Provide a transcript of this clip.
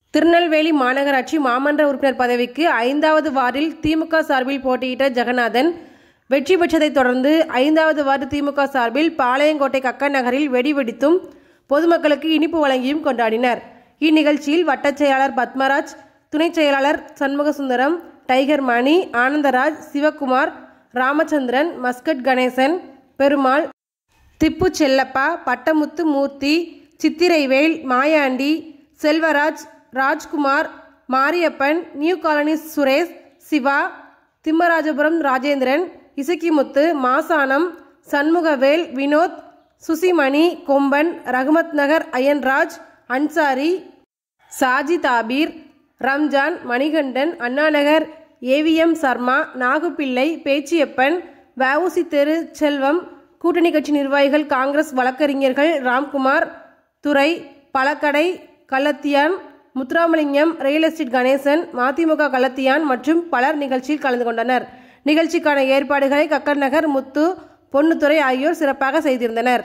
திருநெல்வேலி மாநகராட்சி மாமன்ற உறுப்பினர் பதவிக்கு ஐந்தாவது வார்டில் திமுக சார்பில் போட்டியிட்ட ஜெகநாதன் வெற்றி பெற்றதைத் தொடர்ந்து ஐந்தாவது வார்டு திமுக சார்பில் பாளையங்கோட்டை கக்கன் நகரில் வெடி வெடித்தும் பொதுமக்களுக்கு இனிப்பு வழங்கியும் கொண்டாடினர் இந்நிகழ்ச்சியில் வட்டச் செயலாளர் பத்மராஜ் துணைச் செயலாளர் Shanmugasundaram Tiger Mani Anandaraj Sivakumar Ramachandran Muscat Ganesan Perumal Tippu Chellappa Pattamuthu Moorthy Chithiraivel Mayandi Selvaraj Rajkumar Mariappan new colony Suresh Siva Thimmarajapuram Rajendran Isakkimuthu Masanam Shanmugavel Vinoth Susimani Komban Rahmath Nagar Ayanraj Ansari Saji Thabir Ramzan Manikandan Annanagar AVM Sharma Nagupillai Pechiappan VOC தெரு செல்வம் கூட்டணி கட்சி நிர்வாகிகள் காங்கிரஸ் வழக்கறிஞர்கள் ராம்குமார் துரை பழக்கடை கள்ளத்தியான் முத்துராமலிங்கம் ரியல் எஸ்டேட் கணேசன் மதிமுக கள்ளத்தியான் மற்றும் பலர் நிகழ்ச்சியில் கலந்து கொண்டனர் நிகழ்ச்சிக்கான ஏற்பாடுகளை கக்கர் நகர் முத்து பொன்னுத்துறை ஆகியோர் சிறப்பாக செய்திருந்தனர்